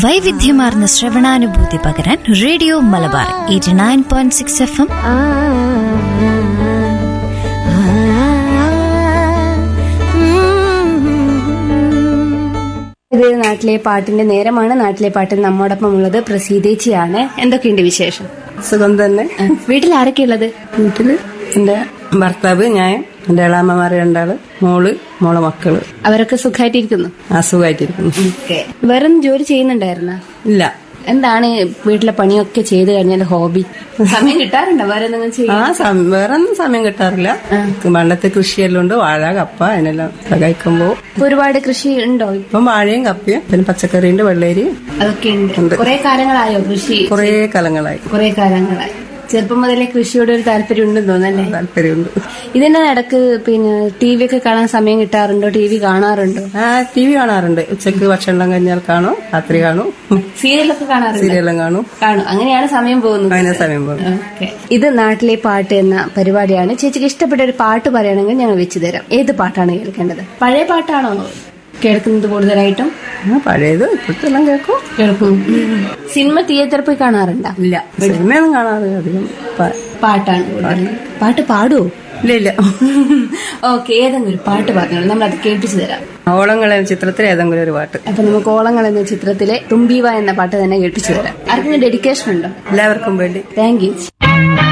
വൈവിധ്യമാർന്ന ശ്രവണാനുഭൂതി പകരാൻ radio Malabar eighty nine point six F M ഇത് നാട്ടിലെ പാട്ടിന്റെ നേരമാണ് നാട്ടിലെ പാട്ടിൽ നമ്മോടൊപ്പം ഉള്ളത് പ്രസീതേച്ചിയാണ് എന്തൊക്കെയുണ്ട് വിശേഷം സുഖം തന്നെ വീട്ടിൽ ആരൊക്കെയുള്ളത് വീട്ടില് എന്റെ ഭർത്താവ് ഞാൻ എന്റെ ഇളാമ്മമാര് രണ്ടാള് മോള് മോളെ മക്കള് അവരൊക്കെ സുഖമായിട്ടിരിക്കുന്നു അസുഖമായിട്ടിരിക്കുന്നു വേറെ ഒന്നും ജോലി ചെയ്യുന്നുണ്ടായിരുന്ന ഇല്ല എന്താണ് വീട്ടിലെ പണിയൊക്കെ ചെയ്ത് കഴിഞ്ഞാൽ ഹോബി സമയം കിട്ടാറുണ്ടോ വേറെ എന്തെങ്കിലും ആ ചെയ്യാൻ സം- വേറെ ഒന്നും സമയം കിട്ടാറില്ല പണ്ടത്തെ കൃഷിയെല്ലാം ഉണ്ട് വാഴ കപ്പ അതിനെല്ലാം സഹായിക്കുമ്പോ ഇപ്പൊ ഒരുപാട് കൃഷി ഉണ്ടോ ഇപ്പം വാഴയും കപ്പയും പിന്നെ പച്ചക്കറിയുണ്ട് വെള്ളേരി അതൊക്കെ ഉണ്ട് ഉണ്ട്. കുറെ കാലങ്ങളായോ കൃഷി കുറേ കാലങ്ങളായി കുറെ കാലങ്ങളായി ചെറുപ്പം മുതലേ കൃഷിയോട് ഒരു താല്പര്യം ഉണ്ടെന്ന് തോന്നല്ലേ താല്പര്യമുണ്ട് ഇതിന്റെ നടക്ക് പിന്നെ ടി വി ഒക്കെ കാണാൻ സമയം കിട്ടാറുണ്ടോ ടി വി കാണാറുണ്ടോ ആ ടി വി കാണാറുണ്ട് ഉച്ചക്ക് ഭക്ഷണം കഴിഞ്ഞാൽ കാണും രാത്രി കാണും സീരിയലൊക്കെ കാണാറുണ്ട് സീരിയലും കാണും കാണും അങ്ങനെയാണ് സമയം പോകുന്നത് അതിനെ സമയം പോകും ഓക്കേ. ഇത് നാട്ടിലെ പാട്ട് എന്ന പരിപാടിയാണ് ചേച്ചിക്ക് ഇഷ്ടപ്പെട്ട ഒരു പാട്ട് പറയുകയാണെങ്കിൽ ഞങ്ങൾ വെച്ചു തരാം ഏത് പാട്ടാണ് കേൾക്കേണ്ടത് പഴയ പാട്ടാണോ കേൾക്കുന്നത് കൂടുതലായിട്ടും ആ പഴയത് ഇപ്പോഴത്തെ എല്ലാം കേൾക്കും കേൾക്കും സിനിമ തിയേറ്ററിൽ പോയി കാണാറുണ്ടോ ഇല്ല സിനിമയൊന്നും കാണാറ് അധികം പ- പാട്ടാണ് കൂടുതൽ. പാട്ട് പാടുവോ ഇല്ല ഇല്ല ഓക്കെ ഏതെങ്കിലും ഒരു പാട്ട് പറഞ്ഞോളൂ നമ്മൾ അത് കേൾപ്പിച്ചു തരാം ഓളങ്ങളെ ചിത്രത്തിൽ ഏതെങ്കിലും ഒരു പാട്ട് അപ്പൊ നമുക്ക് ഓളങ്ങൾ എന്ന ചിത്രത്തിലെ തുമ്പീവ എന്ന പാട്ട് തന്നെ കേൾപ്പിച്ചു തരാം ആർക്കെങ്കിലും ഡെഡിക്കേഷൻ ഉണ്ടോ എല്ലാവർക്കും വേണ്ടി താങ്ക് യു